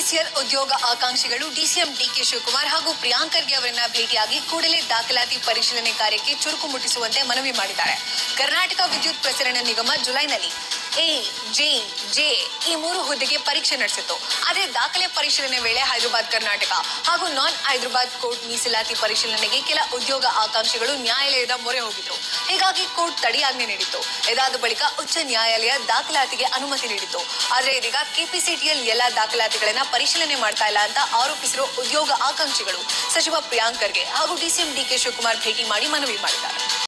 KPCL ಉದ್ಯೋಗ ಆಕಾಂಕ್ಷಿಗಳು DCM DK Shivakumar ಹಾಗೂ ಪ್ರಿಯಾಂಕ್ ಖರ್ಗೆ ಅವರನ್ನ ಭೇಟಿಯಾಗಿ ಕೂಡಲೇ ದಾಖಲಾತಿ ಪರಿಶೀಲನೆ ಕಾರ್ಯಕ್ಕೆ ಚುರುಕು ಮುಟ್ಟಿಸುವಂತೆ ಮನವಿ ಮಾಡಿದ್ದಾರೆ ಕರ್ನಾಟಕ ವಿದ್ಯುತ್ ಪ್ರಸರಣ ನಿಗಮ ಜುಲೈನಲ್ಲಿ ಎ ಜೆ ಜೆ ಈ ಮೂರು ಹುದ್ದೆಗೆ ಪರೀಕ್ಷೆ ನಡೆಸಿತ್ತು ಆದರೆ ದಾಖಲೆ ಪರಿಶೀಲನೆ ವೇಳೆ ಹೈದರಾಬಾದ್ ಕರ್ನಾಟಕ ಹಾಗೂ ನಾನ್ ಹೈದರಾಬಾದ್ ಕೋರ್ಟ್ ಮೀಸಲಾತಿ ಪರಿಶೀಲನೆಗೆ ಕೆಲ ಉದ್ಯೋಗ ಆಕಾಂಕ್ಷಿಗಳು ನ್ಯಾಯಾಲಯದ ಮೊರೆ ಹೋಗಿದ್ರು ಹೀಗಾಗಿ ಕೋರ್ಟ್ ತಡೆಯಾಜ್ಞೆ ನೀಡಿತ್ತು ಇದಾದ ಬಳಿಕ ಉಚ್ಚ ನ್ಯಾಯಾಲಯ ದಾಖಲಾತಿಗೆ ಅನುಮತಿ ನೀಡಿತ್ತು ಆದರೆ ಇದೀಗ ಕೆಪಿಸಿಟಿಎಲ್ ಎಲ್ಲಾ ದಾಖಲಾತಿಗಳನ್ನ ಪರಿಶೀಲನೆ ಮಾಡ್ತಾ ಇಲ್ಲ ಅಂತ ಆರೋಪಿಸಿರುವ ಉದ್ಯೋಗ ಆಕಾಂಕ್ಷಿಗಳು ಸಚಿವ ಪ್ರಿಯಾಂಕ್ ಖರ್ಗೆ ಹಾಗೂ ಡಿಸಿಎಂ ಡಿಕೆ ಶಿವಕುಮಾರ್ ಭೇಟಿ ಮಾಡಿ ಮನವಿ ಮಾಡಿದ್ದಾರೆ